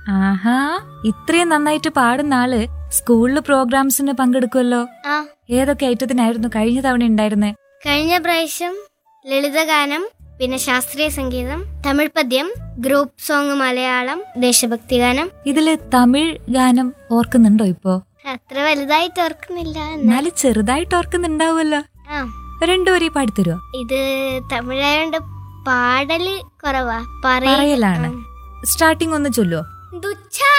ആഹാ ഇത്രയും നന്നായിട്ട് പാടുന്ന ആള് സ്കൂളില് പ്രോഗ്രാംസിന് പങ്കെടുക്കുമല്ലോ ആ ഏതൊക്കെ ഐറ്റത്തിനായിരുന്നു കഴിഞ്ഞ തവണ ഉണ്ടായിരുന്നേ കഴിഞ്ഞ പ്രാവശ്യം ലളിതഗാനം പിന്നെ ശാസ്ത്രീയ സംഗീതം തമിഴ് പദ്യം ഗ്രൂപ്പ് സോങ് മലയാളം ദേശഭക്തി ഗാനം ഇതില് തമിഴ് ഗാനം ഓർക്കുന്നുണ്ടോ ഇപ്പോ അത്ര വലുതായിട്ട് ഓർക്കുന്നില്ല എന്നാ- എന്നാലും ചെറുതായിട്ട് ഓർക്കുന്നുണ്ടാവുമല്ലോ ആ രണ്ടുപേരെ പാടിത്തരുവോ ഇത് തമിഴായോണ്ട് പാടല് കുറവാ പറയ പറയലാണ് സ്റ്റാർട്ടിങ് ഒന്ന് ചൊല്ലുവോ ദുച്ഛാ